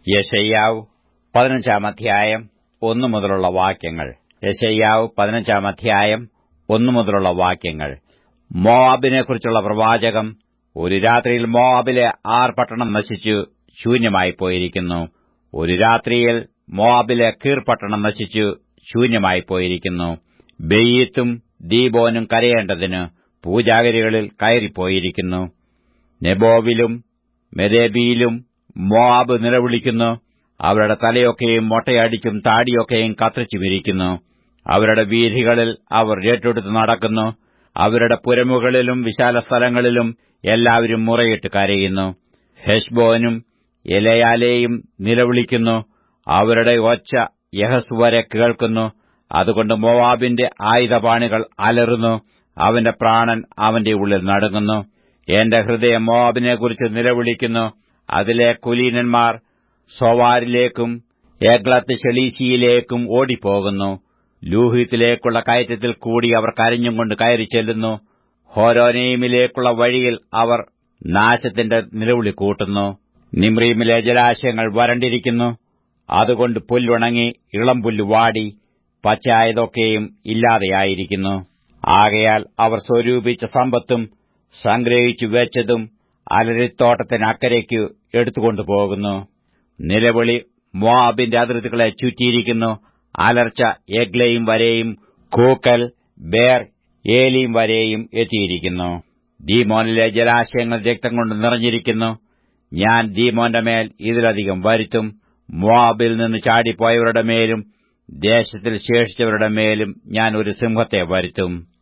യശയ്യാവ് പതിനഞ്ചാം അധ്യായം ഒന്നു മുതലുള്ള വാക്യങ്ങൾ യശയ്യാവ് പതിനഞ്ചാം അധ്യായം ഒന്നു മുതലുള്ള വാക്യങ്ങൾ മോവാബിനെക്കുറിച്ചുള്ള പ്രവാചകം ഒരു രാത്രിയിൽ മോവാബിലെ ആർ പട്ടണം നശിച്ചു ശൂന്യമായി പോയിരിക്കുന്നു ഒരു രാത്രിയിൽ മോവാബിലെ കീർ പട്ടണം നശിച്ചു ശൂന്യമായി പോയിരിക്കുന്നു ബെയ്യത്തും ദീബോനും കരയേണ്ടതിന് പൂജാഗിരികളിൽ കയറിപ്പോയിരിക്കുന്നു നെബോവിലും മെദേബിയിലും മോവാബ് നിലവിളിക്കുന്നു അവരുടെ തലയൊക്കെയും മൊട്ടയടിച്ചും താടിയൊക്കെയും കത്തിച്ചുമിരിക്കുന്നു അവരുടെ വീഥികളിൽ അവർ ഏറ്റെടുത്ത് നടക്കുന്നു അവരുടെ പുരമുകളിലും വിശാല സ്ഥലങ്ങളിലും എല്ലാവരും മുറയിട്ട് കരയുന്നു ഹെഷ്ബോനും എലയാലെയും നിലവിളിക്കുന്നു അവരുടെ ഒച്ച യഹസ് വരെ കേൾക്കുന്നു അതുകൊണ്ട് മോവാബിന്റെ ആയുധപാണികൾ അലറുന്നു അവന്റെ പ്രാണൻ അവന്റെ ഉള്ളിൽ നടുങ്ങുന്നു എന്റെ ഹൃദയം മോവാബിനെക്കുറിച്ച് നിലവിളിക്കുന്നു അതിലെ കുലീനന്മാർ സോവാരിലേക്കും ഏഗ്ലത്ത് ഷെലീശിയിലേക്കും ഓടിപ്പോകുന്നു ലൂഹിത്തിലേക്കുള്ള കയറ്റത്തിൽ കൂടി അവർ കരഞ്ഞുകൊണ്ട് കയറി ചെല്ലുന്നു ഹോരോനീമിലേക്കുള്ള വഴിയിൽ അവർ നാശത്തിന്റെ നിലവിളി കൂട്ടുന്നു നിമ്രീമിലെ ജലാശയങ്ങൾ വരണ്ടിരിക്കുന്നു അതുകൊണ്ട് പുല്ലുണങ്ങി ഇളം പുല്ല് വാടി പച്ചയായതൊക്കെയും ഇല്ലാതെയായിരിക്കുന്നു ആകയാൽ അവർ സ്വരൂപിച്ച സമ്പത്തും സംഗ്രഹിച്ചു വെച്ചതും അലരിത്തോട്ടത്തിനക്കരയ്ക്ക് എടുത്തുകൊണ്ടുപോകുന്നു നിലവിളി മോാബിന്റെ അതിർത്തികളെ ചുറ്റിയിരിക്കുന്നു അലർച്ച എഗ്ലയും വരെയും കൂക്കൽ ബേർ ഏലിയും വരെയും എത്തിയിരിക്കുന്നു ദീമോനിലെ ജലാശയങ്ങൾ രക്തം കൊണ്ട് നിറഞ്ഞിരിക്കുന്നു ഞാൻ ദീമോന്റെ മേൽ ഇതിലധികം വരുത്തും മോാബിൽ നിന്ന് ചാടിപ്പോയവരുടെ മേലും ദേശത്തിൽ ശേഷിച്ചവരുടെ മേലും ഞാൻ ഒരു സിംഹത്തെ വരുത്തും